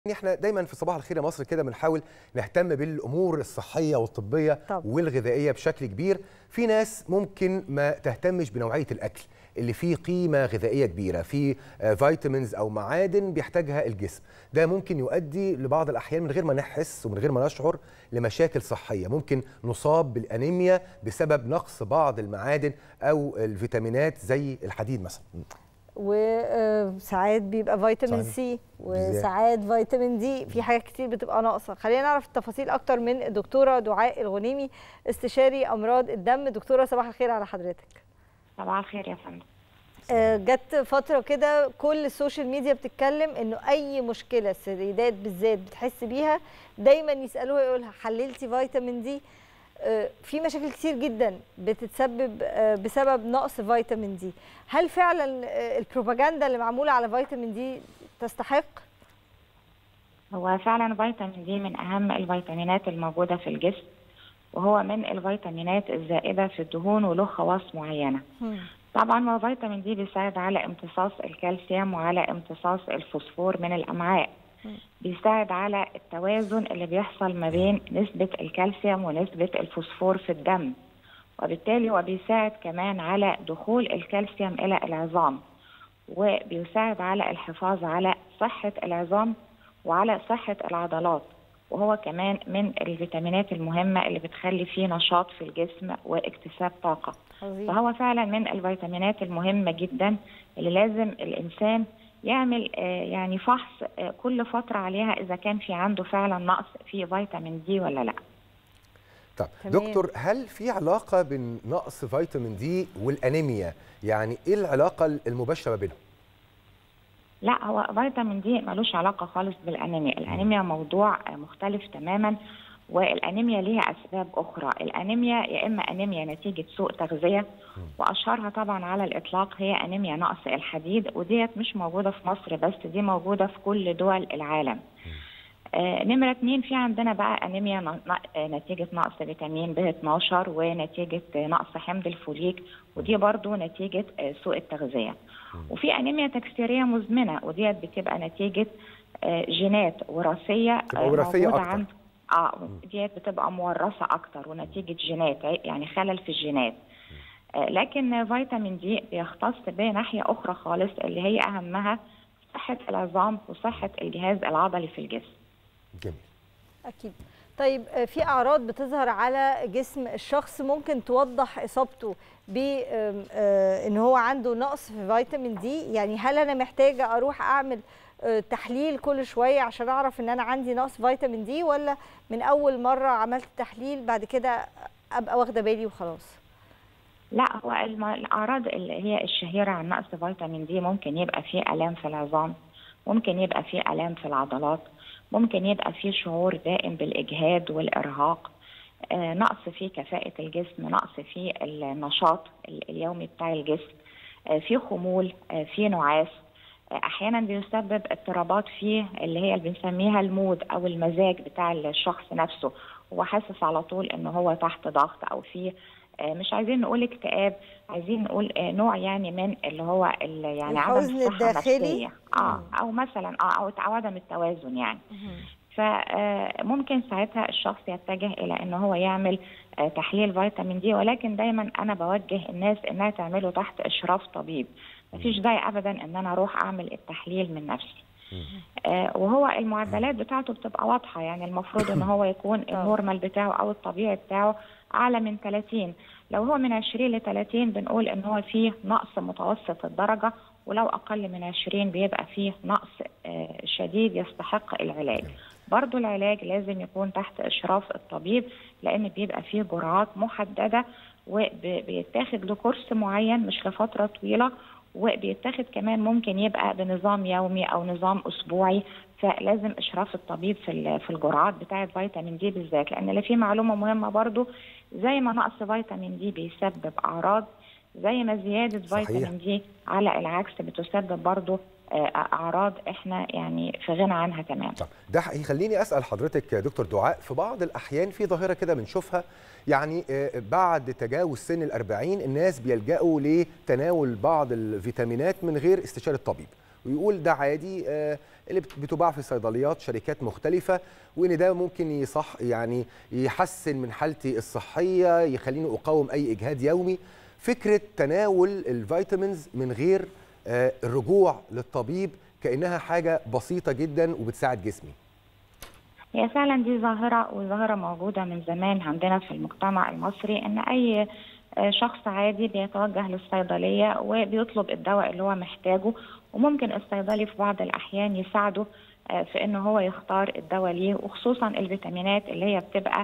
احنا دايما في صباح الخير يا مصر كده بنحاول نهتم بالامور الصحيه والطبيه طبعا. والغذائيه بشكل كبير في ناس ممكن ما تهتمش بنوعيه الاكل اللي فيه قيمه غذائيه كبيره فيه آه، فيتامينز او معادن بيحتاجها الجسم ده ممكن يؤدي لبعض الاحيان من غير ما نحس ومن غير ما نشعر لمشاكل صحيه ممكن نصاب بالانيميا بسبب نقص بعض المعادن او الفيتامينات زي الحديد مثلا وساعات بيبقى فيتامين صحيح. سي وساعات فيتامين دي في حاجات كتير بتبقى ناقصه خلينا نعرف التفاصيل اكتر من الدكتوره دعاء الغنيمي استشاري امراض الدم دكتوره صباح الخير على حضرتك صباح الخير يا فندم آه، جت فتره كده كل السوشيال ميديا بتتكلم انه اي مشكله السيدات بالذات بتحس بيها دايما يسالوها يقولها حللتي فيتامين دي آه، في مشاكل كتير جدا بتتسبب آه، بسبب نقص فيتامين دي هل فعلا آه، البروباجندا اللي معموله على فيتامين دي تستحق هو فعلا فيتامين دي من اهم الفيتامينات الموجوده في الجسم وهو من الفيتامينات الزائده في الدهون وله خواص معينه طبعا هو فيتامين دي بيساعد على امتصاص الكالسيوم وعلى امتصاص الفوسفور من الامعاء بيساعد على التوازن اللي بيحصل ما بين نسبة الكالسيوم ونسبة الفوسفور في الدم وبالتالي هو بيساعد كمان على دخول الكالسيوم إلى العظام وبيساعد على الحفاظ على صحة العظام وعلى صحة العضلات وهو كمان من الفيتامينات المهمة اللي بتخلي فيه نشاط في الجسم واكتساب طاقة عظيم. فهو فعلا من الفيتامينات المهمة جدا اللي لازم الإنسان يعمل آه، يعني فحص آه، كل فترة عليها إذا كان في عنده فعلا نقص في فيتامين دي ولا لا طب تمام. دكتور هل في علاقه بين نقص فيتامين دي والانيميا يعني ايه العلاقه المباشره ما بينهم لا هو فيتامين دي ملوش علاقة خالص بالأنيميا الأنيميا موضوع آه، مختلف تماما والأنيميا ليها أسباب أخرى الأنيميا يا إما أنيميا نتيجة سوء تغذية وأشهرها طبعا على الإطلاق هي أنيميا نقص الحديد وديت مش موجودة في مصر بس دي موجودة في كل دول العالم آه، نمرة اتنين في عندنا بقى أنيميا ن- ن- آه، نتيجة نقص فيتامين ب 12 ونتيجة آه، نقص حمض الفوليك ودي برضو نتيجة آه، سوء التغذية وفي أنيميا تكسيرية مزمنة وديت بتبقى نتيجة آه، جينات وراثية بتبقى آه، وراثية موجودة أكتر. عند اه ديت بتبقى مورثة أكتر ونتيجة جينات يعني خلل في الجينات آه، لكن فيتامين دي بيختص بناحية أخرى خالص اللي هي أهمها صحة العظام وصحة الجهاز العضلي في الجسم جميل اكيد طيب آه، في اعراض بتظهر على جسم الشخص ممكن توضح اصابته ب آم، آه، ان هو عنده نقص في فيتامين دي يعني هل انا محتاجه اروح اعمل آه، تحليل كل شويه عشان اعرف ان انا عندي نقص فيتامين دي ولا من اول مره عملت تحليل بعد كده ابقى واخده بالي وخلاص لا هو الم- الأعراض اللي هي الشهيرة عن نقص فيتامين دي ممكن يبقى فيه آلام في العظام ممكن يبقى فيه آلام في العضلات ممكن يبقى فيه شعور دائم بالإجهاد والإرهاق آه، نقص في كفاءة الجسم نقص في النشاط ال- اليومي بتاع الجسم آه، في خمول آه، في نعاس آه، احيانا بيسبب اضطرابات في اللي هي اللي بنسميها المود او المزاج بتاع الشخص نفسه هو حاسس على طول ان هو تحت ضغط او في آه، مش عايزين نقول اكتئاب عايزين نقول آه، نوع يعني من اللي هو ال- يعني عدم الحزن الصحه الداخلي؟ النفسيه اه او مثلا اه او أو عدم التوازن يعني فممكن ساعتها الشخص يتجه الى ان هو يعمل آه، تحليل فيتامين دي ولكن دايما انا بوجه الناس انها تعمله تحت اشراف طبيب مفيش داعي ابدا ان انا اروح اعمل التحليل من نفسي آه، وهو المعدلات بتاعته بتبقى واضحه يعني المفروض ان هو يكون النورمال بتاعه او الطبيعي بتاعه اعلى من 30 لو هو من 20 ل 30 بنقول ان هو فيه نقص متوسط الدرجه ولو اقل من 20 بيبقى فيه نقص آه، شديد يستحق العلاج برضو العلاج لازم يكون تحت اشراف الطبيب لان بيبقى فيه جرعات محدده وبيتاخد له كورس معين مش لفتره طويله وبيتاخد كمان ممكن يبقى بنظام يومي او نظام اسبوعي فلازم اشراف الطبيب في ال- في الجرعات بتاعه فيتامين دي بالذات لان اللي فيه معلومه مهمه برضو زي ما نقص فيتامين دي بيسبب اعراض زي ما زياده صحيح. فيتامين دي على العكس بتسبب برضو آه، اعراض احنا يعني في غنى عنها تماما طب ده يخليني اسال حضرتك يا دكتور دعاء في بعض الاحيان في ظاهره كده بنشوفها يعني آه، بعد تجاوز سن الأربعين الناس بيلجأوا لتناول بعض الفيتامينات من غير استشاره طبيب ويقول ده عادي آه، اللي بت- بتباع في الصيدليات شركات مختلفه وان ده ممكن يصح يعني يحسن من حالتي الصحيه يخليني اقاوم اي اجهاد يومي فكره تناول الفيتامينز من غير آه، الرجوع للطبيب كانها حاجه بسيطه جدا وبتساعد جسمي هي فعلا دي ظاهرة وظاهرة موجودة من زمان عندنا في المجتمع المصري إن أي آه، شخص عادي بيتوجه للصيدلية وبيطلب الدواء اللي هو محتاجه وممكن الصيدلي في بعض الأحيان يساعده آه، في إن هو يختار الدواء ليه وخصوصا الفيتامينات اللي هي بتبقى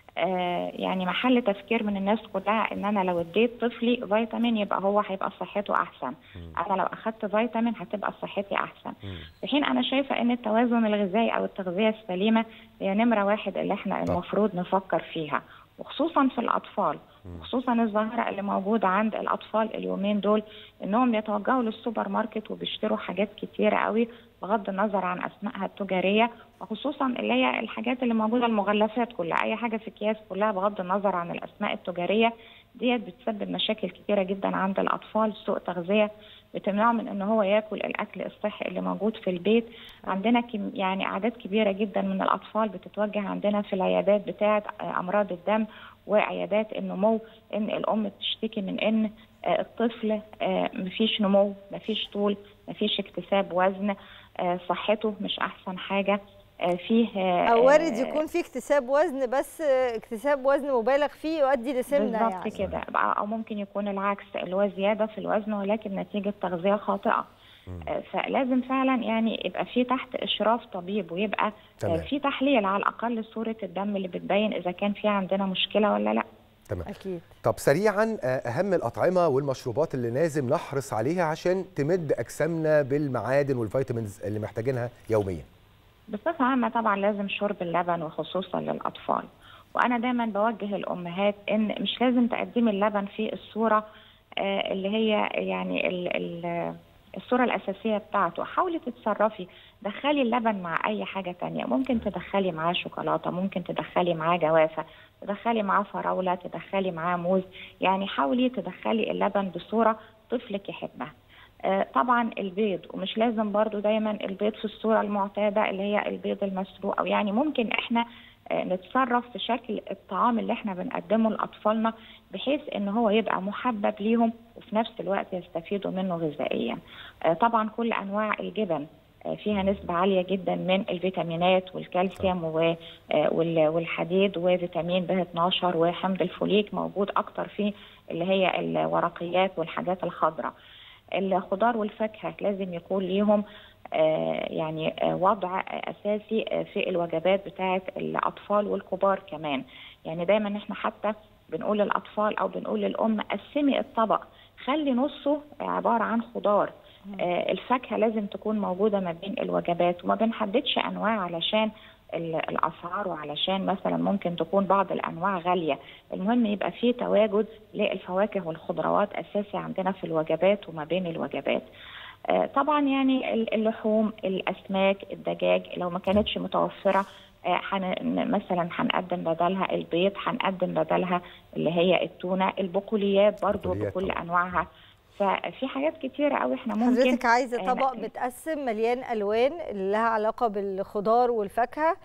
آه، يعني محل تفكير من الناس كلها ان انا لو اديت طفلي فيتامين يبقى هو هيبقى صحته احسن انا لو اخدت فيتامين هتبقى صحتي احسن في حين انا شايفه ان التوازن الغذائي او التغذيه السليمه هي نمره واحد اللي احنا المفروض نفكر فيها وخصوصا في الاطفال خصوصا الظاهره اللي موجوده عند الاطفال اليومين دول انهم بيتوجهوا للسوبر ماركت وبيشتروا حاجات كتيره قوي بغض النظر عن اسمائها التجاريه وخصوصا اللي هي الحاجات اللي موجوده المغلفات كلها اي حاجه في اكياس كلها بغض النظر عن الاسماء التجاريه ديت بتسبب مشاكل كتيره جدا عند الاطفال سوء تغذيه بتمنعه من ان هو ياكل الاكل الصحي اللي موجود في البيت عندنا كم يعني اعداد كبيره جدا من الاطفال بتتوجه عندنا في العيادات بتاعه آه، امراض الدم وعيادات النمو ان الام بتشتكي من ان آه، الطفل آه، مفيش نمو مفيش طول مفيش اكتساب وزن آه، صحته مش احسن حاجه آه، فيه آه، او وارد آه، يكون في اكتساب وزن بس اكتساب وزن مبالغ فيه يؤدي لسمنه بالظبط يعني كده او ممكن يكون العكس اللي هو زياده في الوزن ولكن نتيجه تغذيه خاطئه آه، فلازم فعلا يعني يبقى في تحت اشراف طبيب ويبقى آه، تمام. في تحليل على الاقل صوره الدم اللي بتبين اذا كان في عندنا مشكله ولا لا تمام اكيد طب سريعا آه، اهم الاطعمه والمشروبات اللي لازم نحرص عليها عشان تمد اجسامنا بالمعادن والفيتامينز اللي محتاجينها يوميا بصفة عامة طبعا لازم شرب اللبن وخصوصا للأطفال وأنا دايما بوجه الأمهات إن مش لازم تقدمي اللبن في الصورة آه، اللي هي يعني ال ال الصورة الأساسية بتاعته حاولي تتصرفي دخلي اللبن مع أي حاجة تانية ممكن تدخلي معاه شوكولاتة ممكن تدخلي معاه جوافة تدخلي معاه فراولة تدخلي معاه موز يعني حاولي تدخلي اللبن بصورة طفلك يحبها آه، طبعا البيض ومش لازم برضو دايما البيض في الصورة المعتادة اللي هي البيض المسلوق أو يعني ممكن احنا آه، نتصرف في شكل الطعام اللي احنا بنقدمه لأطفالنا بحيث ان هو يبقى محبب ليهم وفي نفس الوقت يستفيدوا منه غذائيا آه، طبعا كل أنواع الجبن آه، فيها نسبة عالية جدا من الفيتامينات والكالسيوم و- آه، وال- والحديد وفيتامين ب 12 وحمض الفوليك موجود أكتر في اللي هي الورقيات والحاجات الخضراء الخضار والفاكهة لازم يكون ليهم آه، يعني آه، وضع أساسي آه، في الوجبات بتاعة الأطفال والكبار كمان يعني دايما احنا حتى بنقول للأطفال أو بنقول للأم قسمي الطبق خلي نصه عبارة عن خضار آه، الفاكهة لازم تكون موجودة ما بين الوجبات وما بنحددش أنواع علشان ال- الأسعار وعلشان مثلا ممكن تكون بعض الأنواع غالية المهم يبقى فيه تواجد للفواكه والخضروات أساسي عندنا في الوجبات وما بين الوجبات آه، طبعا يعني ال- اللحوم الأسماك الدجاج لو ما كانتش متوفرة آه، حن مثلا هنقدم بدلها البيض هنقدم بدلها اللي هي التونة البقوليات برضو البقوليات بكل طبعاً. أنواعها ففي حاجات كتيرة قوي احنا ممكن حضرتك عايزه آه، طبق لا. متقسم مليان الوان اللي لها علاقه بالخضار والفاكهه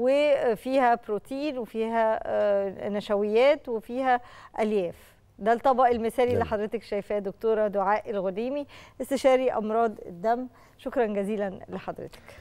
وفيها بروتين وفيها آه، نشويات وفيها الياف ده الطبق المثالي اللي جميل. حضرتك شايفاه دكتوره دعاء الغديمي استشاري امراض الدم شكرا جزيلا لحضرتك